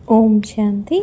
ఓం Shanti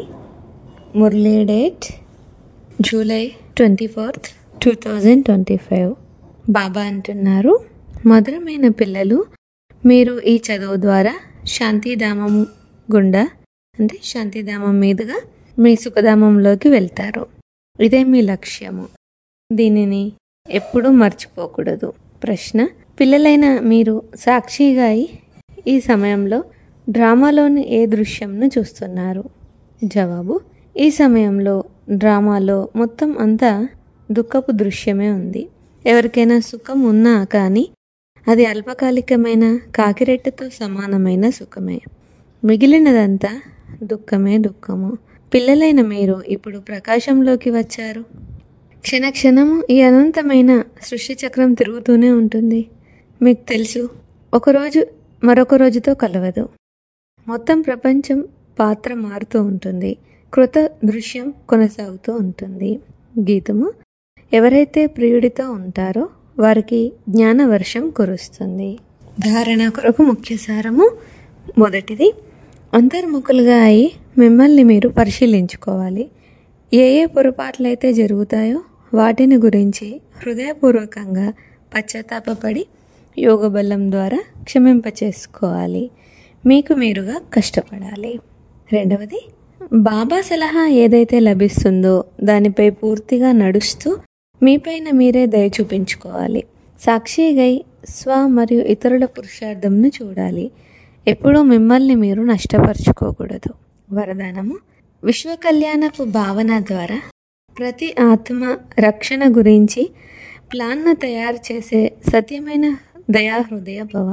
Murli date July twenty fourth two thousand twenty five Baba అంటున్నారు మధురమైన పిల్లలు మీరు ఈ చదువు ద్వారా శాంతిధామం గుండా అంటే శాంతిధామం మీదుగా మీ సుఖధామంలోకి వెళ్తారు ఇదే మీ లక్ష్యము దీనిని ఎప్పుడూ మర్చిపోకూడదు ప్రశ్న పిల్లలైన మీరు సాక్షిగా అయి ఈ సమయంలో డ్రామాలోని ఏ దృశ్యంను చూస్తున్నారు జవాబు ఈ సమయంలో డ్రామాలో మొత్తం అంతా దుఃఖపు దృశ్యమే ఉంది ఎవరికైనా సుఖం ఉన్నా కానీ అది అల్పకాలికమైన కాకిరెట్టతో సమానమైన సుఖమే మిగిలినదంతా దుఃఖమే దుఃఖము పిల్లలైన మీరు ఇప్పుడు ప్రకాశంలోకి వచ్చారు క్షణక్షణము ఈ అనంతమైన సృష్టి చక్రం తిరుగుతూనే ఉంటుంది మీకు తెలుసు ఒకరోజు మరొక రోజుతో కలవదు మొత్తం ప్రపంచం పాత్ర మారుతూ ఉంటుంది కృత దృశ్యం కొనసాగుతూ ఉంటుంది గీతము ఎవరైతే ప్రియుడితో ఉంటారో వారికి జ్ఞాన వర్షం కురుస్తుంది ధారణ కొరకు ముఖ్య సారము మొదటిది అంతర్ముఖులుగా అయి మిమ్మల్ని మీరు పరిశీలించుకోవాలి ఏ ఏ పొరపాట్లు అయితే జరుగుతాయో వాటిని గురించి హృదయపూర్వకంగా పశ్చాత్తాపడి యోగ బలం ద్వారా క్షమింపచేసుకోవాలి మీకు మీరుగా కష్టపడాలి రెండవది బాబా సలహా ఏదైతే లభిస్తుందో దానిపై పూర్తిగా నడుస్తూ మీపైన మీరే దయ చూపించుకోవాలి సాక్షిగై స్వ మరియు ఇతరుల పురుషార్థంను చూడాలి ఎప్పుడూ మిమ్మల్ని మీరు నష్టపరుచుకోకూడదు వరదానము విశ్వ కళ్యాణపు భావన ద్వారా ప్రతి ఆత్మ రక్షణ గురించి ప్లాన్ను తయారు చేసే సత్యమైన దయాహృదయ భవ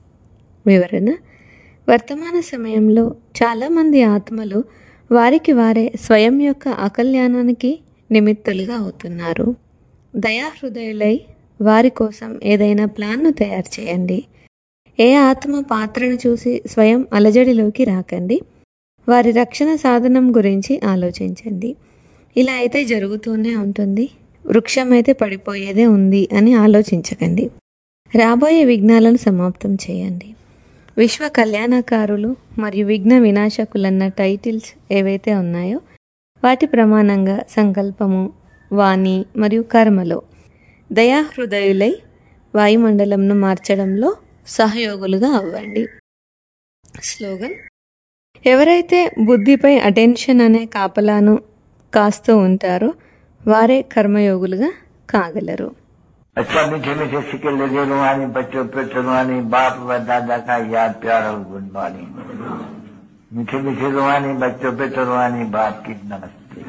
వివరణ వర్తమాన సమయంలో చాలామంది ఆత్మలు వారికి వారే స్వయం యొక్క అకల్యాణానికి నిమిత్తులుగా అవుతున్నారు దయాహృదయులై వారి కోసం ఏదైనా ప్లాన్ను తయారు చేయండి ఏ ఆత్మ పాత్రను చూసి స్వయం అలజడిలోకి రాకండి వారి రక్షణ సాధనం గురించి ఆలోచించండి ఇలా అయితే జరుగుతూనే ఉంటుంది వృక్షం అయితే పడిపోయేదే ఉంది అని ఆలోచించకండి రాబోయే విఘ్నాలను సమాప్తం చేయండి విశ్వ కళ్యాణకారులు మరియు విఘ్న వినాశకులన్న టైటిల్స్ ఏవైతే ఉన్నాయో వాటి ప్రమాణంగా సంకల్పము వాణి మరియు కర్మలో దయాహృదయులై వాయుమండలంను మార్చడంలో సహయోగులుగా అవ్వండి స్లోగన్ ఎవరైతే బుద్ధిపై అటెన్షన్ అనే కాపలాను కాస్తూ ఉంటారో వారే కర్మయోగులుగా కాగలరు अच्छा मीठे मीठे सिक्के लगे रुहानी बच्चों पे रुहानी बाप व दादा का याद प्यार और गुड मॉर्निंग मीठे मीठे रुहानी बच्चों पे रुहानी बाप की नमस्ते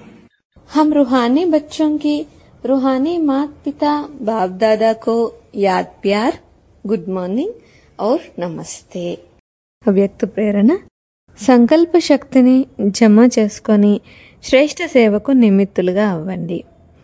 हम रूहानी बच्चों की रूहानी माता पिता बाप दादा को याद प्यार గుడ్ మార్నింగ్ ఔర్ నమస్తే అవ్యక్త ప్రేరణ సంకల్ప శక్తిని జమ చేసుకొని శ్రేష్ఠ సేవకు నిమిత్తులుగా అవ్వండి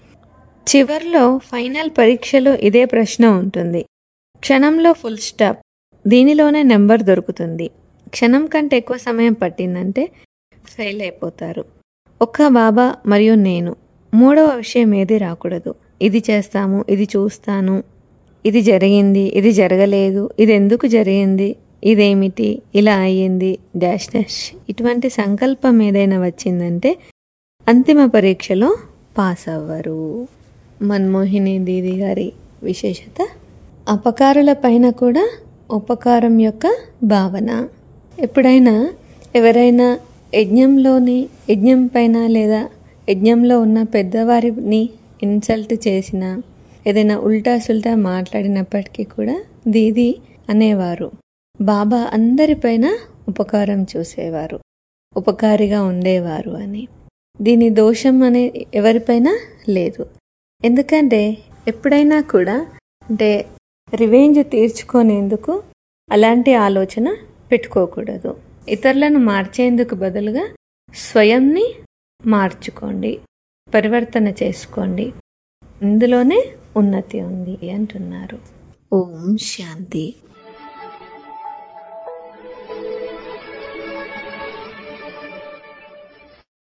చివర్లో ఫైనల్ పరీక్షలో ఇదే ప్రశ్న ఉంటుంది క్షణంలో ఫుల్ స్టాప్ దీనిలోనే నెంబర్ దొరుకుతుంది క్షణం కంటే ఎక్కువ సమయం పట్టిందంటే ఫెయిల్ అయిపోతారు ఒక్క బాబా మరియు నేను మూడవ విషయం ఏది రాకూడదు ఇది చేస్తాము ఇది చూస్తాను ఇది జరిగింది ఇది జరగలేదు ఇది ఎందుకు జరిగింది ఇదేమిటి ఇలా అయ్యింది డాష్ డాష్ ఇటువంటి సంకల్పం ఏదైనా వచ్చిందంటే అంతిమ పరీక్షలో పాస్ అవ్వరు మన్మోహిని దీది గారి విశేషత అపకారుల పైన కూడా ఉపకారం యొక్క భావన ఎప్పుడైనా ఎవరైనా యజ్ఞంలోని యజ్ఞం పైన లేదా యజ్ఞంలో ఉన్న పెద్దవారిని ఇన్సల్ట్ చేసిన ఏదైనా ఉల్టా సుల్టా మాట్లాడినప్పటికీ కూడా దీది అనేవారు బాబా అందరిపైన ఉపకారం చూసేవారు ఉపకారిగా ఉండేవారు అని దీని దోషం అనే ఎవరిపైన లేదు ఎందుకంటే ఎప్పుడైనా కూడా అంటే రివెంజ్ తీర్చుకునేందుకు అలాంటి ఆలోచన పెట్టుకోకూడదు ఇతరులను మార్చేందుకు బదులుగా స్వయంని మార్చుకోండి పరివర్తన చేసుకోండి ఇందులోనే ఉన్నతి ఉంది అంటున్నారు ఓం శాంతి